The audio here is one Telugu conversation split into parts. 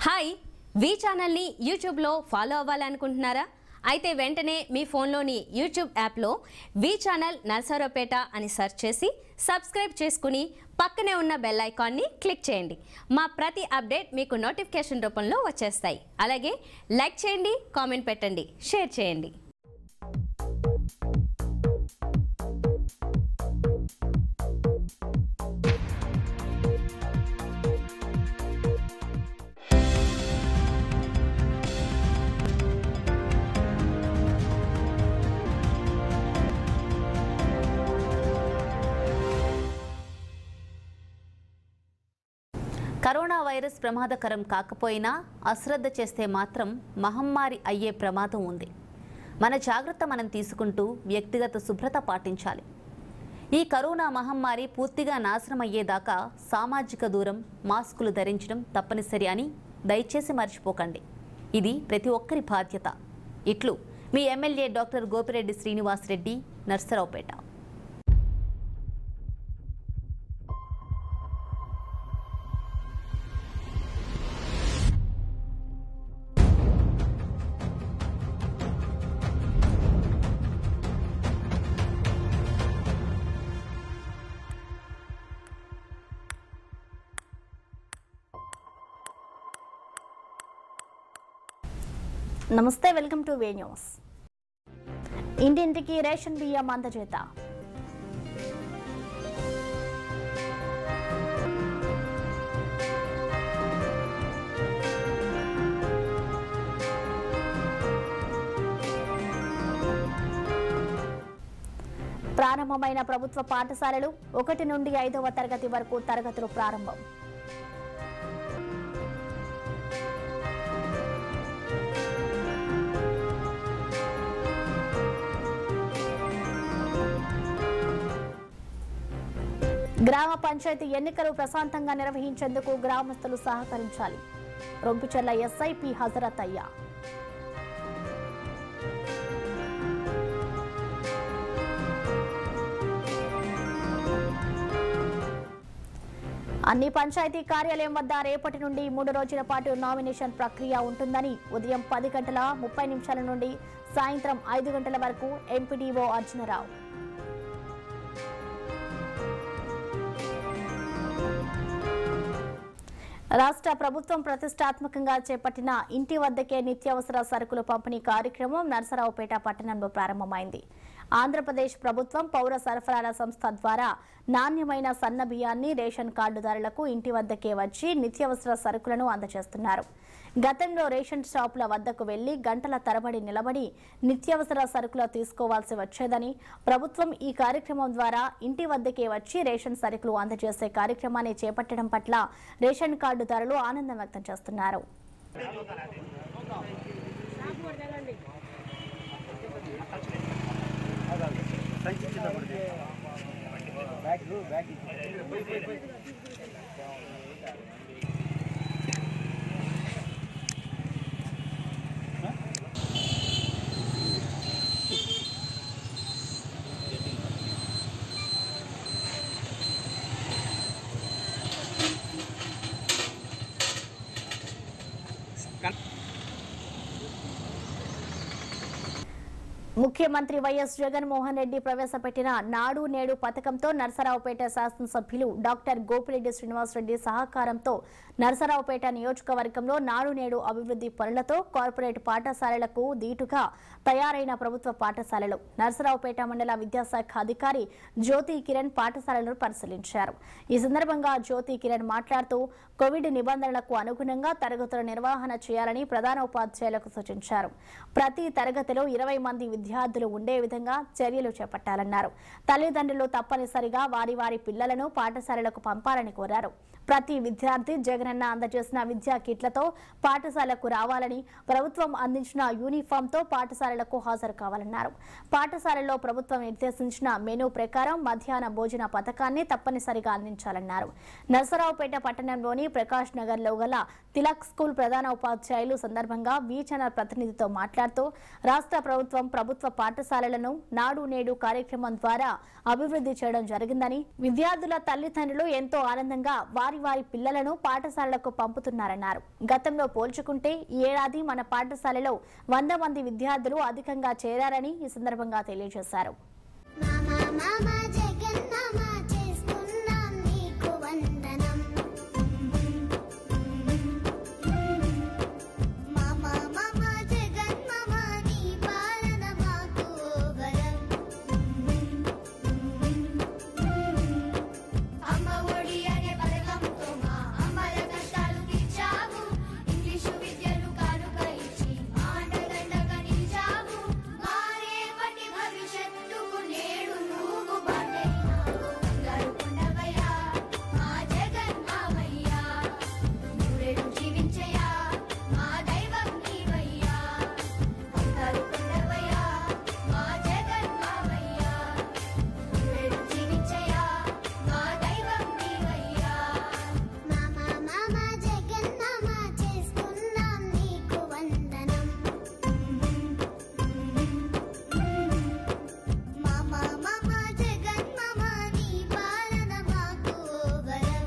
హాయ్ వి ఛానల్ని యూట్యూబ్లో ఫాలో అవ్వాలనుకుంటున్నారా అయితే వెంటనే మీ ఫోన్లోని యూట్యూబ్ యాప్లో వి ఛానల్ నర్సరావుపేట అని సెర్చ్ చేసి సబ్స్క్రైబ్ చేసుకుని పక్కనే ఉన్న బెల్ ఐకాన్ని క్లిక్ చేయండి మా ప్రతి అప్డేట్ మీకు నోటిఫికేషన్ రూపంలో వచ్చేస్తాయి అలాగే లైక్ చేయండి కామెంట్ పెట్టండి షేర్ చేయండి కరోనా వైరస్ ప్రమాదకరం కాకపోయినా అశ్రద్ధ చేస్తే మాత్రం మహమ్మారి అయ్యే ప్రమాదం ఉంది మన జాగ్రత్త మనం తీసుకుంటూ వ్యక్తిగత శుభ్రత పాటించాలి ఈ కరోనా మహమ్మారి పూర్తిగా నాశనం అయ్యేదాకా సామాజిక దూరం మాస్కులు ధరించడం తప్పనిసరి అని దయచేసి మర్చిపోకండి ఇది ప్రతి ఒక్కరి బాధ్యత ఇట్లు మీ ఎమ్మెల్యే డాక్టర్ గోపిరెడ్డి శ్రీనివాసరెడ్డి నర్సరావుపేట నమస్తే వెల్కమ్ టు వే న్యూస్ ఇంటింటికి రేషన్ బియ్యం అందజేత ప్రారంభమైన ప్రభుత్వ పాఠశాలలు ఒకటి నుండి ఐదవ తరగతి వరకు తరగతులు ప్రారంభం గ్రామ పంచాయతీ ఎన్నికలు ప్రశాంతంగా నిర్వహించేందుకు గ్రామస్తులు సహకరించాలి రొంపిచెర్ల ఎస్ఐపి హజరత్ అయ్యా అన్ని పంచాయతీ కార్యాలయం వద్ద రేపటి నుండి మూడు రోజుల పాటు నామినేషన్ ప్రక్రియ ఉంటుందని ఉదయం పది గంటల ముప్పై నిమిషాల నుండి సాయంత్రం ఐదు గంటల వరకు ఎంపీడీఓ అర్జునరావు రాష్ట్ర ప్రభుత్వం ప్రతిష్టాత్మకంగా చేపట్టిన ఇంటి వద్దకే నిత్యావసర సరుకుల పంపిణీ కార్యక్రమం నరసరావుపేట పట్టణంలో ప్రారంభమైంది ఆంధ్రప్రదేశ్ ప్రభుత్వం పౌర సరఫరాల సంస్థ ద్వారా నాణ్యమైన సన్న బియ్యాన్ని రేషన్ కార్డుదారులకు ఇంటి వద్దకే వచ్చి నిత్యావసర సరుకులను అందజేస్తున్నారు గతంలో రేషన్ షాపుల వద్దకు వెళ్లి గంటల తరబడి నిలబడి నిత్యావసర సరుకులు తీసుకోవాల్సి వచ్చేదని ప్రభుత్వం ఈ కార్యక్రమం ద్వారా ఇంటి వద్దకే వచ్చి రేషన్ సరుకులు అందజేసే కార్యక్రమాన్ని చేపట్టడం పట్ల రేషన్ కార్డుదారులు ఆనందం వ్యక్తం చేస్తున్నారు ముఖ్యమంత్రి వైఎస్ జగన్మోహన్ రెడ్డి ప్రవేశపెట్టిన నాడు నేడు పథకంతో నర్సరావుపేట శాసనసభ్యులు డాక్టర్ గోపిరెడ్డి శ్రీనివాసరెడ్డి సహకారంతో నర్సరావుపేట నియోజకవర్గంలో నాడు నేడు అభివృద్ధి పనులతో కార్పొరేట్ పాఠశాలలకు దీటుగా తయారైన ప్రభుత్వ పాఠశాలలు నర్సరావుపేట మండల విద్యాశాఖ అధికారి జ్యోతి కిరణ్ పాఠశాలలను పరిశీలించారు ఈ సందర్భంగా జ్యోతి కిరణ్ మాట్లాడుతూ కోవిడ్ నిబంధనలకు అనుగుణంగా తరగతుల నిర్వహణ చేయాలని ప్రధాన ఉపాధ్యాయులకు సూచించారు ప్రతి తరగతిలో ఇరవై మంది విద్యార్థులు ఉండే విధంగా చర్యలు చేపట్టాలన్నారు తల్లిదండ్రులు తప్పనిసరిగా వారి వారి పిల్లలను పాఠశాలలకు పంపాలని కోరారు ప్రతి విద్యార్థి జగనన్న అందజేసిన విద్యా కిట్లతో పాఠశాలకు రావాలని ప్రభుత్వం అందించిన యూనిఫామ్తో పాఠశాలలకు హాజరు కావాలన్నారు పాఠశాలలో ప్రభుత్వం నిర్దేశించిన మెనూ ప్రకారం మధ్యాహ్న భోజన పథకాన్ని తప్పనిసరిగా అందించాలన్నారు నరసరావుపేట పట్టణంలోని ప్రకాష్ నగర్లో గల తిలక్ స్కూల్ ప్రధాన ఉపాధ్యాయులు సందర్భంగా వి ఛానల్ ప్రతినిధితో మాట్లాడుతూ రాష్ట్ర ప్రభుత్వం ప్రభుత్వ పాఠశాలలను నాడు నేడు కార్యక్రమం ద్వారా అభివృద్ధి చేయడం జరిగిందని విద్యార్థుల తల్లిదండ్రులు ఎంతో ఆనందంగా వారి వారి వారి పిల్లలను పాఠశాలలకు పంపుతున్నారన్నారు గతంలో పోల్చుకుంటే ఈ ఏడాది మన పాఠశాలలో వంద మంది విద్యార్థులు అధికంగా చేరారని ఈ సందర్భంగా తెలియజేశారు మామా మామా జగన్నామా చేసుకున్నాం నీకు వందనం మామా మామా జగన్మామా నీ పాలన మాకు వరం అమ్మ ఒడి అనే పథకంతో మా అమ్మల కష్టాలు తీర్చావు ఇంగ్లీషు విద్యను కానుక ఇచ్చి మా అండదండగా నిలిచావు మా రేపటి భవిష్యత్తుకు నేడు నువ్వు బాటైనావు గడుపుండవయ్యా మా జగన్ మామయ్యా నూరేళ్ళు జీవించయ్యా మా దైవం నీవయ్యా గడుపుండవయ్యా మా జగన్ మామయ్యా నూరేళ్ళు జీవించయ్యా మా దైవం నీవయ్యా మామా మామా జగన్నామా చేసుకున్నాం నీకు వందనం మామా మామా జగన్మామా నీ పాలన మాకు వరం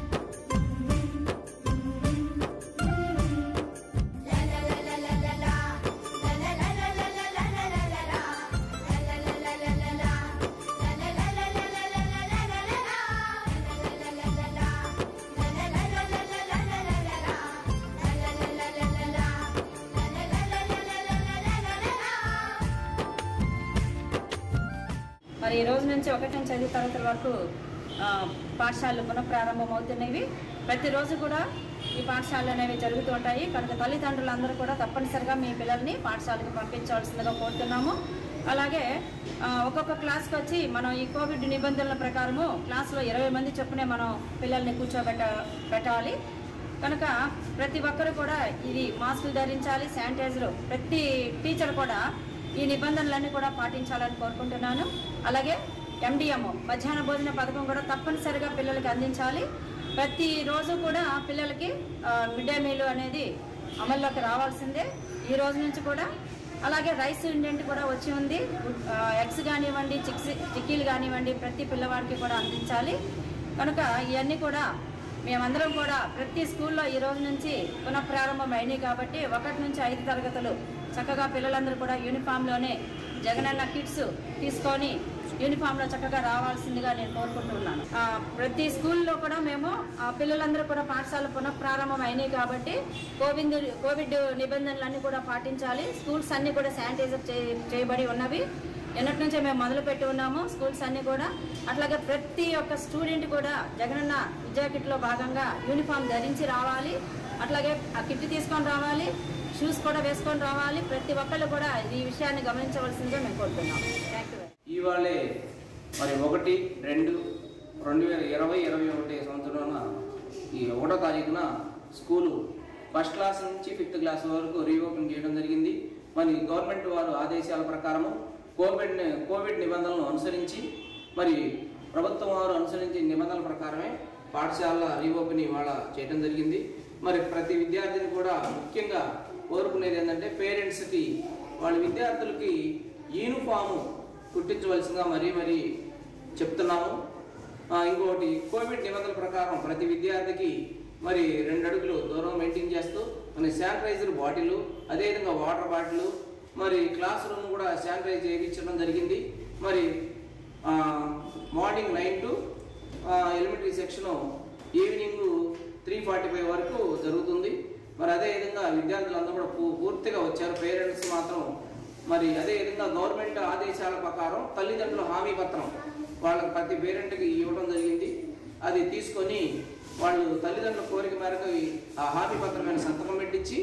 మరి ఈ రోజు నుంచి ఒకటి నుంచి ఐదు తరగతుల వరకు ఆ, పాఠశాలలు పునఃప్రారంభం అవుతున్నవి ప్రతిరోజు కూడా ఈ పాఠశాలలు అనేవి జరుగుతూ ఉంటాయి కనుక తల్లిదండ్రులందరూ కూడా తప్పనిసరిగా మీ పిల్లల్ని పాఠశాలకు పంపించవలసిందిగా కోరుతున్నాము అలాగే ఆ, ఒక్కొక్క క్లాస్కి వచ్చి మనం ఈ కోవిడ్ నిబంధనల ప్రకారము క్లాస్లో ఇరవై మంది చొప్పునే మనం పిల్లల్ని కూర్చోబెట్ట పెట్టాలి కనుక ప్రతి ఒక్కరు కూడా ఇది మాస్కులు ధరించాలి శానిటైజర్ ప్రతి టీచర్ కూడా ఈ నిబంధనలన్నీ కూడా పాటించాలని కోరుకుంటున్నాను అలాగే ఎండిఎం మధ్యాహ్న భోజన పథకం కూడా తప్పనిసరిగా పిల్లలకి అందించాలి ప్రతి రోజు కూడా పిల్లలకి మిడ్ డే మీల్ అనేది అమల్లోకి రావాల్సిందే ఈ రోజు నుంచి కూడా అలాగే రైస్ ఇండెంట్ కూడా వచ్చి ఉంది ఎగ్స్ కానివ్వండి చిక్స్ చిక్కీలు కానివ్వండి ప్రతి పిల్లవాడికి కూడా అందించాలి కనుక ఇవన్నీ కూడా మేమందరం కూడా ప్రతి స్కూల్లో ఈ రోజు నుంచి పునఃప్రారంభం అయినాయి కాబట్టి ఒకటి నుంచి ఐదు తరగతులు చక్కగా పిల్లలందరూ కూడా యూనిఫామ్లోనే జగనన్న కిట్స్ తీసుకొని యూనిఫామ్లో చక్కగా రావాల్సిందిగా నేను కోరుకుంటున్నాను ఆ, ప్రతి స్కూల్లో కూడా మేము ఆ పిల్లలందరూ కూడా పాఠశాల పునఃప్రారంభం అయినాయి కాబట్టి కోవిడ్ కోవిడ్ నిబంధనలన్నీ కూడా పాటించాలి స్కూల్స్ అన్నీ కూడా శానిటైజర్ చే- చేయబడి ఉన్నవి ఎన్నటి నుంచే మేము మొదలు పెట్టి ఉన్నాము స్కూల్స్ అన్నీ కూడా అట్లాగే ప్రతి ఒక్క స్టూడెంట్ కూడా జగనన్న విద్యా కిట్లో భాగంగా యూనిఫామ్ ధరించి రావాలి అట్లాగే ఆ కిట్ తీసుకొని రావాలి షూస్ కూడా వేసుకొని రావాలి ప్రతి ఒక్కళ్ళు కూడా ఈ విషయాన్ని గమనించవలసిందిగా మేము కోరుతున్నాం థ్యాంక్ యూ ఇవాళే మరి ఒకటి రెండు రెండు వేల ఇరవై ఇరవై ఒకటి సంవత్సరంలో ఈ ఒకటో తారీఖున స్కూలు ఫస్ట్ క్లాస్ నుంచి ఫిఫ్త్ క్లాస్ వరకు రీఓపెన్ చేయడం జరిగింది మరి గవర్నమెంట్ వారు ఆదేశాల ప్రకారము కోవిడ్ కోవిడ్ నిబంధనలను అనుసరించి మరి ప్రభుత్వం వారు అనుసరించి నిబంధనల ప్రకారమే పాఠశాల రీఓపెన్ ఇవాళ చేయడం జరిగింది మరి ప్రతి విద్యార్థిని కూడా ముఖ్యంగా కోరుకునేది ఏంటంటే పేరెంట్స్కి వాళ్ళ విద్యార్థులకి యూనిఫాము కుట్టించవలసిందిగా మరీ మరీ చెప్తున్నాము ఆ, ఇంకొకటి కోవిడ్ నిబంధనల ప్రకారం ప్రతి విద్యార్థికి మరి రెండు అడుగులు దూరం మెయింటైన్ చేస్తూ మన శానిటైజర్ బాటిల్ అదేవిధంగా వాటర్ బాటిల్ మరి క్లాస్ రూమ్ కూడా శానిటైజ్ చేయించడం జరిగింది మరి ఆ, morning nine to elementary section evening three forty five వరకు జరుగుతుంది మరి అదేవిధంగా విద్యార్థులందరూ కూడా పూ- పూర్తిగా వచ్చారు పేరెంట్స్ మాత్రం మరి అదేవిధంగా గవర్నమెంట్ ఆదేశాల ప్రకారం తల్లిదండ్రుల హామీ పత్రం వాళ్ళకి ప్రతి పేరెంట్కి ఇవ్వడం జరిగింది అది తీసుకొని వాళ్ళు తల్లిదండ్రుల కోరిక మేరకు ఆ హామీ పత్రం మీద సంతకం పెట్టించి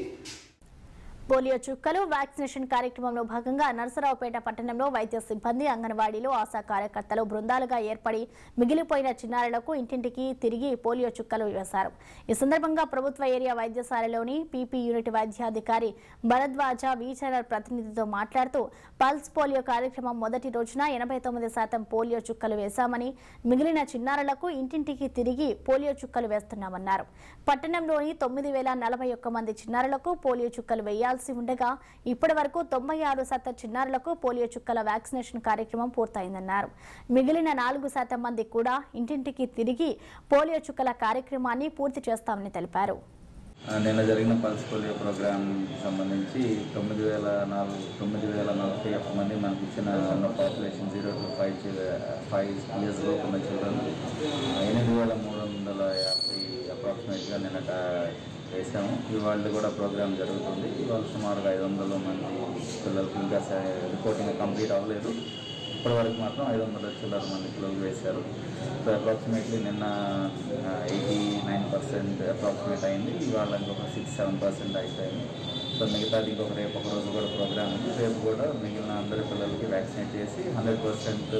పోలియో చుక్కలు వ్యాక్సినేషన్ కార్యక్రమంలో భాగంగా నరసరావుపేట పట్టణంలో వైద్య సిబ్బంది అంగన్వాడీలు ఆశా కార్యకర్తలు బృందాలుగా ఏర్పడి మిగిలిపోయిన చిన్నారులకు ఇంటింటికి తిరిగి పోలియో చుక్కలు వేశారు ఈ సందర్భంగా ప్రభుత్వ ఏరియా వైద్యశాలలోని పీపీ యూనిట్ వైద్యాధికారి భరద్వాజ వి ఛానల్ ప్రతినిధితో మాట్లాడుతూ పల్స్ పోలియో కార్యక్రమం మొదటి రోజున ఎనభై తొమ్మిది శాతం పోలియో చుక్కలు వేశామని మిగిలిన చిన్నారులకు ఇంటింటికి తిరిగి పోలియో చుక్కలు వేస్తున్నామన్నారు పట్టణంలోని తొమ్మిది వేల నలభై ఒక్క మంది చిన్నారులకు పోలియో చుక్కలు వేయాల్సి వేయాల్సి ఉండగా ఇప్పటి వరకు తొంభై ఆరు శాతం చిన్నారులకు పోలియో చుక్కల వ్యాక్సినేషన్ కార్యక్రమం పూర్తయిందన్నారు మిగిలిన నాలుగు శాతం మంది కూడా ఇంటింటికి తిరిగి పోలియో చుక్కల కార్యక్రమాన్ని పూర్తి చేస్తామని తెలిపారు ఆ, నిన్న జరిగిన పల్స్ పోలియో ప్రోగ్రామ్ సంబంధించి తొమ్మిది వేల నాలుగు తొమ్మిది వేల నలభై ఒక్క మంది మనకి ఇచ్చిన population zero to five five years లోపు ఉన్న చిల్డ్రన్ ఎనిమిది వేల మూడు వందల యాభై అప్రాక్సిమేట్గా నిన్నట వేసాము ఇవాళ కూడా ప్రోగ్రామ్ జరుగుతుంది ఇవాళ సుమారుగా ఐదు వందల మంది పిల్లలకి ఇంకా రిపోర్టింగ్ కంప్లీట్ అవ్వలేదు ఇప్పటివరకు మాత్రం ఐదు వందల చిల్లర మంది పిల్లలు వేశారు సో అప్రాక్సిమేట్లీ నిన్న ఎయిటీ నైన్ పర్సెంట్ అప్రాక్సిమేట్ అయింది ఇవాళ ఇంకొక సిక్స్ సెవెన్ పర్సెంట్ అయిపోయింది సో మిగతాది ఇంకొక రేపు ఒక రోజు కూడా ప్రోగ్రామ్ ఉంది రేపు కూడా మిగిలిన అందరి పిల్లలకి వ్యాక్సినేట్ చేసి హండ్రెడ్ పర్సెంట్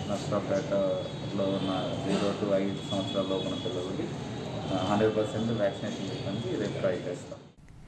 నష్టపేటలో ఉన్న జీరో టు ఐదు సంవత్సరాల లోపు ఉన్న పిల్లలకి హండ్రెడ్ పర్సెంట్ వ్యాక్సినేషన్ చేయడానికి రేపు ట్రై చేస్తాం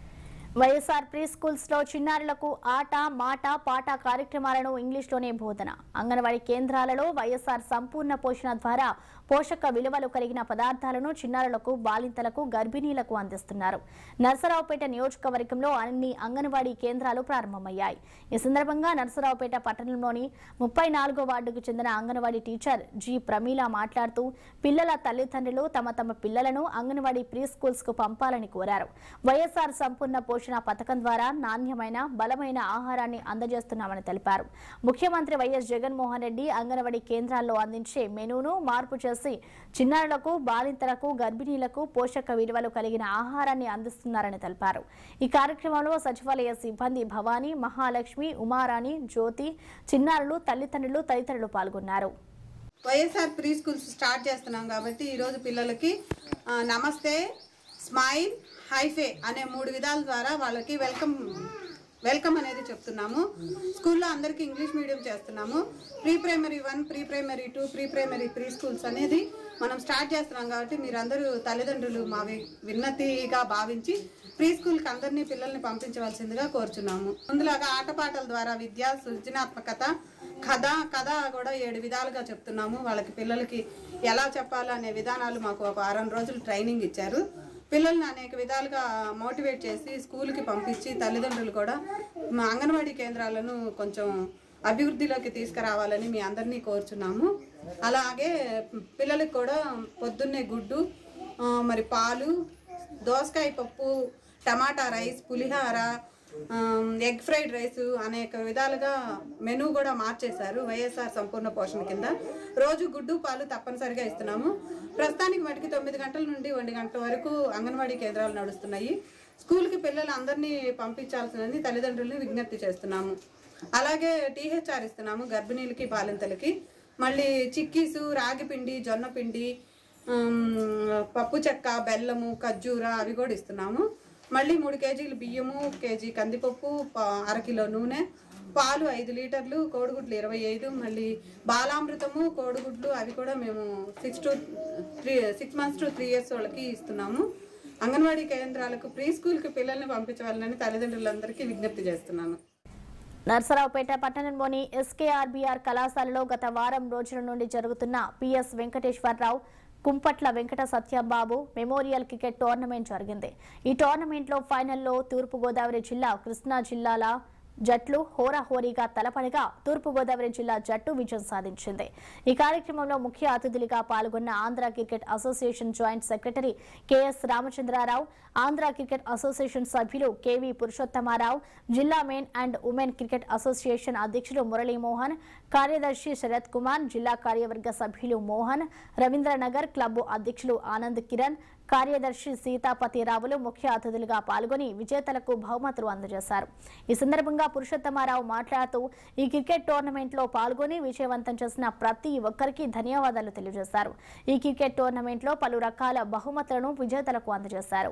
వైఎస్ఆర్ ప్రీ స్కూల్స్ లో చిన్నారులకు ఆట మాట పాట కార్యక్రమాలను ఇంగ్లీష్లోనే బోధన అంగన్వాడీ కేంద్రాలలో వైఎస్ఆర్ సంపూర్ణ పోషణ ద్వారా పోషక విలువలు కలిగిన పదార్థాలను చిన్నారులకు బాలింతలకు గర్భిణీలకు అందిస్తున్నారు నర్సరావుపేట నియోజకవర్గంలో అన్ని అంగన్వాడీ కేంద్రాలు ప్రారంభమయ్యాయి ఈ సందర్భంగా నర్సరావుపేట పట్టణంలోని ముప్పై నాలుగో వార్డుకు చెందిన అంగన్వాడీ టీచర్ జి ప్రమీల మాట్లాడుతూ పిల్లల తల్లిదండ్రులు తమ తమ పిల్లలను అంగన్వాడీ ప్రీ స్కూల్స్ కు పంపాలని కోరారు వైఎస్ఆర్ సంపూర్ణ పోషణ పథకం ద్వారా నాణ్యమైన బలమైన ఆహారాన్ని అందజేస్తున్నామని తెలిపారు ముఖ్యమంత్రి వైఎస్ జగన్మోహన్ రెడ్డి అంగన్వాడీ కేంద్రాల్లో అందించే మెనూను మార్పు చేసి చిన్నారులకు బాలింతలకు గర్భిణీలకు పోషక విలువలు కలిగిన ఆహారాన్ని అందిస్తున్నారని తెలిపారు ఈ కార్యక్రమంలో సచివాలయ సిబ్బంది భవానీ మహాలక్ష్మి ఉమారాణి జ్యోతి చిన్నారులు తల్లిదండ్రులు తదితరులు పాల్గొన్నారు వైఎస్ఆర్ ప్రీ స్కూల్స్ స్టార్ట్ చేస్తున్నాం కాబట్టి ఈరోజు పిల్లలకి ఆ, నమస్తే స్మైల్ హైఫే అనే మూడు విధాల ద్వారా వాళ్ళకి వెల్కమ్ వెల్కమ్ అనేది చెప్తున్నాము స్కూల్లో అందరికీ ఇంగ్లీష్ మీడియం చేస్తున్నాము pre primary one pre primary two pre primary pre schools అనేది మనం స్టార్ట్ చేస్తున్నాం కాబట్టి మీరందరూ తల్లిదండ్రులు మా వి- విన్నతిగా భావించి ప్రీ స్కూల్కి అందరినీ పిల్లల్ని పంపించవలసిందిగా కోరుచున్నాము ముందులాగా ఆటపాటల ద్వారా విద్య సృజనాత్మకత కథ కథ కూడా ఏడు విధాలుగా చెప్తున్నాము వాళ్ళకి పిల్లలకి ఎలా చెప్పాలనే విధానాలు మాకు ఒక వారం రోజులు ట్రైనింగ్ ఇచ్చారు పిల్లల్ని అనేక విధాలుగా మోటివేట్ చేసి స్కూల్కి పంపించి తల్లిదండ్రులు కూడా మా అంగన్వాడీ కేంద్రాలను కొంచెం అభివృద్ధిలోకి తీసుకురావాలని మీ అందరినీ కోరుచున్నాము అలాగే పిల్లలకి కూడా పొద్దున్నే గుడ్డు ఆ, మరి పాలు దోసకాయ పప్పు టమాటా రైస్ పులిహార ఆమ్, ఎగ్ ఫ్రైడ్ రైస్ అనేక విధాలుగా మెనూ కూడా మార్చేశారు వైఎస్ఆర్ సంపూర్ణ పోషణ కింద రోజు గుడ్డు పాలు తప్పనిసరిగా ఇస్తున్నాము ప్రస్తుతానికి మటుకు తొమ్మిది గంటల నుండి ఒంటి గంటల వరకు అంగన్వాడీ కేంద్రాలు నడుస్తున్నాయి స్కూల్కి పిల్లలు అందరినీ పంపించాల్సినది తల్లిదండ్రులని విజ్ఞప్తి చేస్తున్నాము అలాగే టీహెచ్ఆర్ ఇస్తున్నాము గర్భిణీలకి బాలింతలకి మళ్ళీ చిక్కీసు రాగిపిండి జొన్న పిండి ఆమ్, పప్పు చెక్క బెల్లము ఖర్జూర అవి కూడా ఇస్తున్నాము మళ్ళీ మూడు కేజీలు బియ్యము కేజీ కందిపప్పు ప- అరకిలో నూనె పాలు ఐదు లీటర్లు కోడిగుడ్లు ఇరవై ఐదు మళ్ళీ బాలామృతము కోడిగుడ్లు అవి కూడా మేము six to three six months to three years వాళ్ళకి ఇస్తున్నాము అంగన్వాడీ కేంద్రాలకు ప్రీ స్కూల్కి పిల్లల్ని పంపించవాలని తల్లిదండ్రులందరికీ విజ్ఞప్తి చేస్తున్నాను నర్సరావుపేట పట్టణంలోని ఎస్కేఆర్బీఆర్ కళాశాలలో గత వారం రోజుల నుండి జరుగుతున్న PS Venkateswararao Kumpatla Venkata Satyababu memorial cricket tournament జరిగింది ఈ టోర్నమెంట్లో ఫైనల్లో తూర్పుగోదావరి జిల్లా కృష్ణా జిల్లాల జట్లు హోరాహోరీగా తలపడగా తూర్పుగోదావరి జిల్లా జట్టు విజయం సాధించింది ఈ కార్యక్రమంలో ముఖ్య అతిథులుగా పాల్గొన్న Andhra cricket association joint secretary KS Ramachandrarao Andhra cricket association సభ్యులు కెవి పురుషోత్తమారావు జిల్లా men and women cricket association అధ్యక్షులు మురళీమోహన్ కార్యదర్శి శరత్ కుమార్ జిల్లా కార్యవర్గ సభ్యులు మోహన్ రవీంద్రనగర్ క్లబ్ అధ్యక్షులు ఆనంద్ కిరణ్ కార్యదర్శి సీతాపతి రావులు ముఖ్య అతిథులుగా పాల్గొని విజేతలకు బహుమతులు అందజేశారు ఈ సందర్భంగా పురుషోత్తమారావు మాట్లాడుతూ ఈ క్రికెట్ టోర్నమెంట్లో పాల్గొని విజయవంతం చేసిన ప్రతి ఒక్కరికి ధన్యవాదాలు తెలియజేశారు ఈ క్రికెట్ టోర్నమెంట్లో పలు రకాల బహుమతులను విజేతలకు అందజేశారు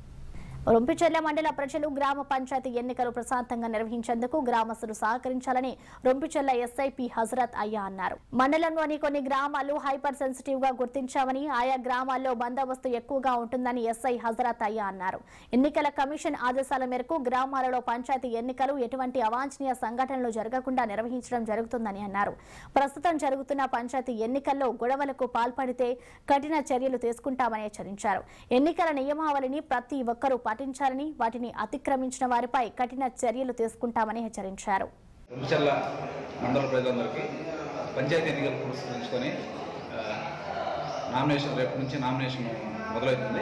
రొంపిచెర్ల మండల ప్రజలు గ్రామ పంచాయతీ ఎన్నికలు ప్రశాంతంగా నిర్వహించేందుకు గ్రామస్తులు సహకరించాలని రొంపిచెర్ల ఎస్ఐపి హజరత్ అయ్యా అన్నారు మండలంలోని కొన్ని గ్రామాలు హైపర్ సెన్సిటివ్ గా గుర్తించామని ఆయా గ్రామాల్లో బందోబస్తు ఎక్కువగా ఉంటుందని ఎస్ఐ హజరత్ అయ్యా అన్నారు ఎన్నికల కమిషన్ ఆదేశాల మేరకు గ్రామాలలో పంచాయతీ ఎన్నికలు ఎటువంటి అవాంఛనీయ సంఘటనలు జరగకుండా నిర్వహించడం జరుగుతుందని అన్నారు ప్రస్తుతం జరుగుతున్న పంచాయతీ ఎన్నికల్లో గొడవలకు పాల్పడితే కఠిన చర్యలు తీసుకుంటామని హెచ్చరించారు ఎన్నికల నియమావళిని ప్రతి ఒక్కరూ పాటించాలని వాటిని అతిక్రమించిన వారిపై కఠిన చర్యలు తీసుకుంటామని హెచ్చరించారు రుచర్ల మండల ప్రజలందరికీ పంచాయతీ ఎన్నికలు పురస్కరించుకొని ఆ, నామినేషన్ రేపు నుంచి నామినేషన్ మొదలవుతుంది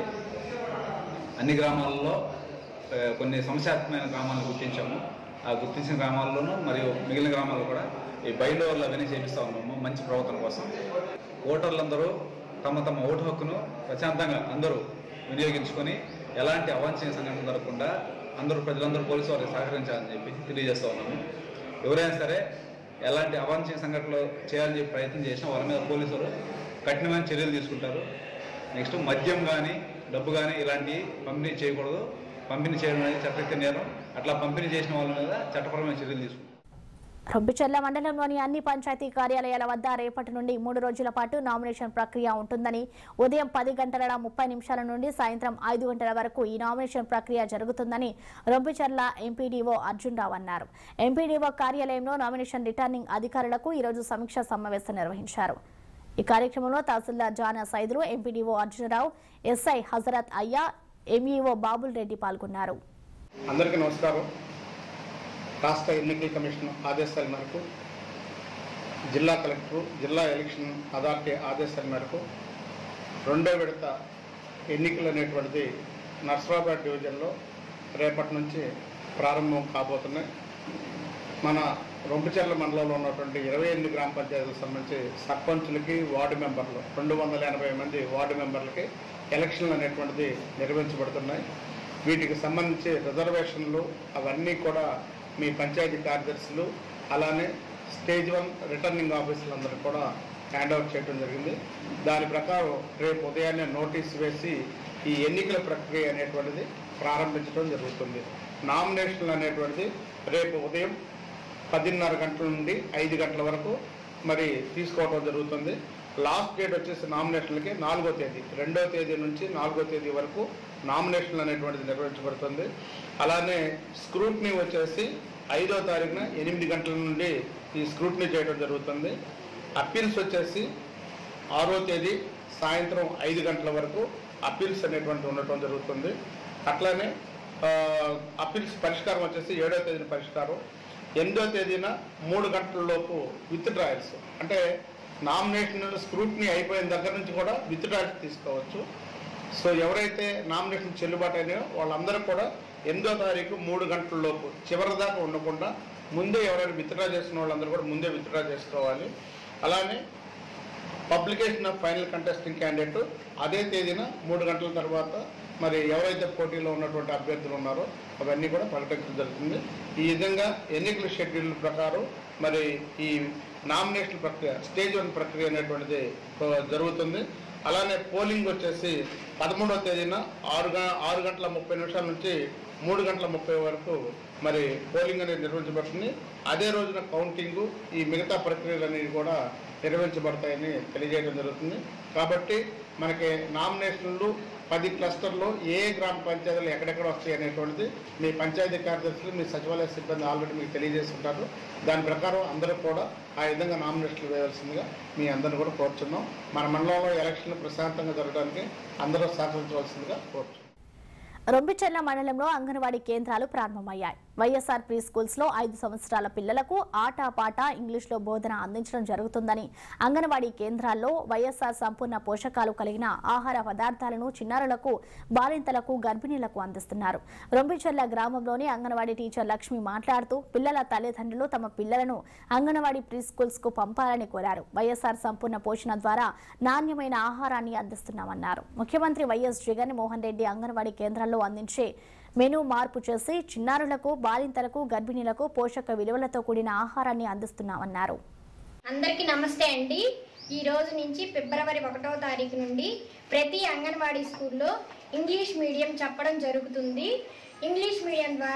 అన్ని గ్రామాల్లో ఆ, కొన్ని సమస్యాత్మకమైన గ్రామాలను గుర్తించాము ఆ గుర్తించిన గ్రామాల్లోనూ మరియు మిగిలిన గ్రామాల్లో కూడా ఈ బయలువల్ల అవన్నీ చేపిస్తూ ఉన్నాము మంచి ప్రవర్తన కోసం ఓటర్లందరూ తమ తమ ఓటు హక్కును ప్రశాంతంగా అందరూ వినియోగించుకొని ఎలాంటి అవాంఛనీయ సంఘటన జరగకుండా అందరూ ప్రజలందరూ పోలీసు వారికి సహకరించాలని చెప్పి తెలియజేస్తూ ఉన్నాము ఎవరైనా సరే ఎలాంటి అవాంఛనీయ సంఘటనలు చేయాలని చెప్పి ప్రయత్నం చేసినా వాళ్ళ మీద పోలీసులు కఠినమైన చర్యలు తీసుకుంటారు నెక్స్ట్ మద్యం కానీ డబ్బు కానీ ఇలాంటివి పంపిణీ చేయకూడదు పంపిణీ చేయడం అనేది చట్టరీత్యా నేరం అట్లా పంపిణీ చేసిన వాళ్ళ మీద చట్టపరమైన చర్యలు తీసుకుంటారు రొంపిచెర్ల మండలంలోని అన్ని పంచాయతీ కార్యాలయాల వద్ద రేపటి నుండి మూడు రోజుల పాటు నామినేషన్ ప్రక్రియ ఉంటుందని ఉదయం పది గంటల ముప్పై నిమిషాల నుండి సాయంత్రం ఐదు గంటల వరకు ఈ నామినేషన్ ప్రక్రియ జరుగుతుందని రొంపిచెర్ల ఎంపీడీఓ అర్జున్ రావు అన్నారు ఎంపీడీఓ కార్యాలయంలో నామినేషన్ రిటర్నింగ్ అధికారులకు ఈరోజు సమీక్షా సమావేశం నిర్వహించారు ఈ కార్యక్రమంలో తహసీల్దార్ జానా సైదులు ఎంపీడీఓ అర్జునరావు ఎస్ఐ హజరత్ అయ్యా ఎంఈఓ బాబుల్ రెడ్డి పాల్గొన్నారు అందరికీ నమస్కారం రాష్ట్ర ఎన్నికల కమిషన్ ఆదేశాల మేరకు జిల్లా కలెక్టర్ జిల్లా ఎలక్షన్ అథారిటీ ఆదేశాల మేరకు రెండో విడత ఎన్నికలు అనేటువంటిది నర్సరాబాద్ డివిజన్లో రేపటి నుంచి ప్రారంభం కాబోతున్నాయి మన రొంపిచెర్ల మండలంలో ఉన్నటువంటి ఇరవై ఎనిమిది గ్రామ పంచాయతీలకు సంబంధించి సర్పంచులకి వార్డు మెంబర్లు రెండు వందల ఎనభై మంది వార్డు మెంబర్లకి ఎలక్షన్లు అనేటువంటిది నిర్వహించబడుతున్నాయి వీటికి సంబంధించి రిజర్వేషన్లు అవన్నీ కూడా మీ పంచాయతీ కార్యదర్శులు అలానే స్టేజ్ వన్ రిటర్నింగ్ ఆఫీసులందరూ కూడా హ్యాండ్ అవుట్ చేయడం జరిగింది దాని ప్రకారం రేపు ఉదయాన్నే నోటీస్ వేసి ఈ ఎన్నికల ప్రక్రియ అనేటువంటిది ప్రారంభించడం జరుగుతుంది నామినేషన్లు అనేటువంటిది రేపు ఉదయం పదిన్నర గంటల నుండి ఐదు గంటల వరకు మరి తీసుకోవడం జరుగుతుంది లాస్ట్ డేట్ వచ్చేసి నామినేషన్లకి నాలుగో తేదీ రెండో తేదీ నుంచి నాలుగో తేదీ వరకు నామినేషన్లు అనేటువంటిది నిర్వహించబడుతుంది అలానే స్క్రూట్నీ వచ్చేసి ఐదో తారీఖున ఎనిమిది గంటల నుండి ఈ స్క్రూట్నీ చేయడం జరుగుతుంది అప్పీల్స్ వచ్చేసి ఆరో తేదీ సాయంత్రం ఐదు గంటల వరకు అప్పీల్స్ అనేటువంటి ఉండటం జరుగుతుంది అట్లానే ఆ, అప్పీల్స్ పరిష్కారం వచ్చేసి ఏడో తేదీన పరిష్కారం ఎనిమిదో తేదీన మూడు గంటల లోపు విత్ డ్రాయల్స్ అంటే నామినేషన్ స్క్రూట్నీ అయిపోయిన దగ్గర నుంచి కూడా విత్ డ్రాయల్స్ తీసుకోవచ్చు సో ఎవరైతే నామినేషన్ చెల్లుబాటు అయినాయో వాళ్ళందరూ కూడా ఎనిమిదో తారీఖు మూడు గంటల లోపు చివరి దాకా ఉండకుండా ముందే ఎవరైనా విత్డ్రా చేసుకున్న వాళ్ళందరూ కూడా ముందే విత్డ్రా చేసుకోవాలి అలానే publication of final contesting candidate అదే తేదీన మూడు గంటల తర్వాత మరి ఎవరైతే పోటీలో ఉన్నటువంటి అభ్యర్థులు ఉన్నారో అవన్నీ కూడా ప్రకటించడం జరుగుతుంది ఈ విధంగా ఎన్నికల షెడ్యూల్ ప్రకారం మరి ఈ నామినేషన్ ప్రక్రియ స్టేజ్ వన్ ప్రక్రియ అనేటువంటిది ఆ, జరుగుతుంది అలానే పోలింగ్ వచ్చేసి పదమూడవ తేదీన ఆరు గ ఆరు గంటల ముప్పై నిమిషాల నుంచి మూడు గంటల ముప్పై వరకు మరి పోలింగ్ అనేది నిర్వహించబడుతుంది అదే రోజున కౌంటింగు ఈ మిగతా ప్రక్రియలన్నీ కూడా నిర్వహించబడతాయని తెలియజేయడం జరుగుతుంది కాబట్టి మనకి నామినేషన్లు పది క్లస్టర్లో ఏ గ్రామ పంచాయతీలు ఎక్కడెక్కడ వస్తాయి అనేటువంటిది మీ పంచాయతీ కార్యదర్శులు మీ సచివాలయ సిబ్బంది ఆల్రెడీ మీకు తెలియజేస్తుంటారు దాని ప్రకారం అందరూ కూడా ఆ విధంగా నామినేషన్లు వేయాల్సిందిగా మీ అందరిని కూడా కోరుచున్నాం మన మండలంలో ఎలక్షన్లు ప్రశాంతంగా జరగడానికి అందరూ సహకరించవలసిందిగా కోరుచున్నాం రొంపిచెర్ల మండలంలో అంగన్వాడీ కేంద్రాలు ప్రారంభమయ్యాయి వైఎస్ఆర్ ప్రీ స్కూల్స్ లో ఐదు సంవత్సరాల పిల్లలకు ఆట పాట ఇంగ్లీష్ లో బోధన అందించడం జరుగుతుందని అంగన్వాడీ కేంద్రాల్లో వైఎస్ఆర్ సంపూర్ణ పోషకాలు కలిగిన ఆహార పదార్థాలను చిన్నారులకు బాలింతలకు గర్భిణీలకు అందిస్తున్నారు రొంపిచెర్ల గ్రామంలోని అంగన్వాడీ టీచర్ లక్ష్మి మాట్లాడుతూ పిల్లల తల్లిదండ్రులు తమ పిల్లలను అంగన్వాడీ ప్రీ స్కూల్స్ కు పంపాలని కోరారు వైఎస్ఆర్ సంపూర్ణ పోషణ ద్వారా నాణ్యమైన ఆహారాన్ని అందిస్తున్నామన్నారు ముఖ్యమంత్రి వైఎస్ జగన్మోహన్ రెడ్డి అంగన్వాడీ కేంద్రాల్లో అందించే మెనూ మార్పు చేసి చిన్నారులకు బాలింతలకు గర్భిణీలకు పోషక విలువలతో కూడిన ఆహారాన్ని అందిస్తున్నామన్నారు అందరికీ నమస్తే అండి ఈ రోజు నుంచి ఫిబ్రవరి ఒకటవ తారీఖు నుండి ప్రతి అంగన్వాడీ స్కూల్లో ఇంగ్లీష్ మీడియం చెప్పడం జరుగుతుంది ఇంగ్లీష్ మీడియం ద్వారా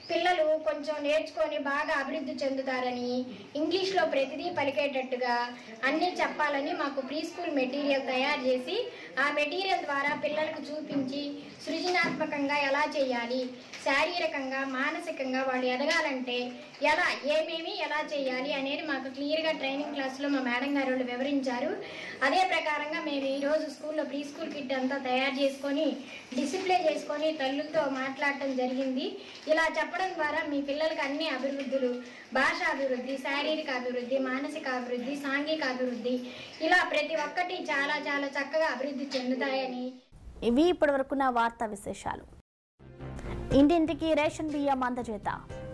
పిల్లలు కొంచెం నేర్చుకొని బాగా అభివృద్ధి చెందుతారని ఇంగ్లీష్లో ప్రతిదీ పలికేటట్టుగా అన్నీ చెప్పాలని మాకు ప్రీ స్కూల్ మెటీరియల్ తయారు చేసి ఆ మెటీరియల్ ద్వారా పిల్లలకు చూపించి సృజనాత్మకంగా ఎలా చేయాలి శారీరకంగా మానసికంగా వాళ్ళు ఎదగాలంటే ఎలా ఏమేమి ఎలా చేయాలి అనేది మాకు క్లియర్గా ట్రైనింగ్ క్లాస్లో మా మేడం గారు వాళ్ళు వివరించారు అదే ప్రకారంగా మేము ఈరోజు స్కూల్లో ప్రీ స్కూల్ కిట్ అంతా తయారు చేసుకొని డిసిప్లే చేసుకొని తల్లులతో మాట్లాడటం జరిగింది ఇలా చెప్పడం ద్వారా మీ పిల్లలకి అన్ని అభివృద్ధులు భాషా అభివృద్ధి శారీరక అభివృద్ధి మానసిక అభివృద్ధి సాంఘిక అభివృద్ధి ఇలా ప్రతి ఒక్కటి చాలా చాలా చక్కగా అభివృద్ధి చెందుతాయని ఇవి ఇప్పటివరకున్న వార్తా విశేషాలు ఇంటింటికి రేషన్ బియ్యం అందజేత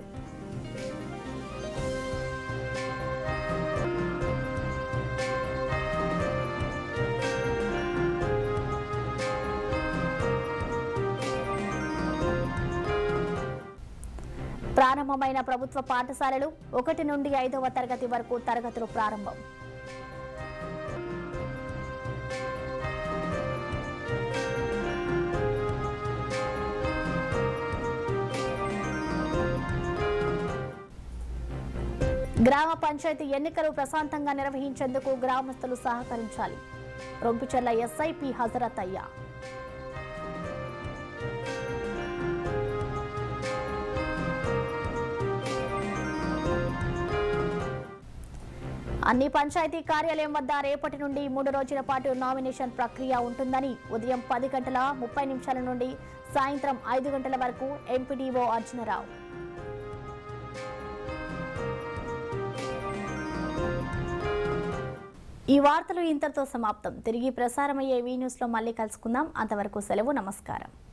ప్రారంభమైన ప్రభుత్వ పాఠశాలలు ఒకటి నుండి ఐదవ తరగతి వరకు తరగతులు ప్రారంభం గ్రామ పంచాయతీ ఎన్నికలు ప్రశాంతంగా నిర్వహించేందుకు గ్రామస్తులు సహకరించాలి రొంపిచెర్ల ఎస్ఐపి హజరత్ అయ్యా అన్ని పంచాయతీ కార్యాలయం వద్ద రేపటి నుండి మూడు రోజుల పాటు నామినేషన్ ప్రక్రియ ఉంటుందని ఉదయం పది గంటల ముప్పై నిమిషాల నుండి సాయంత్రం ఐదు గంటల వరకు ఎంపీడీఓ అర్జునరావు ఈ వార్తలు ఇంతటితో సమాప్తం తిరిగి ప్రసారమయ్యే వీ న్యూస్లో మళ్ళీ కలుసుకుందాం అంతవరకు సెలవు నమస్కారం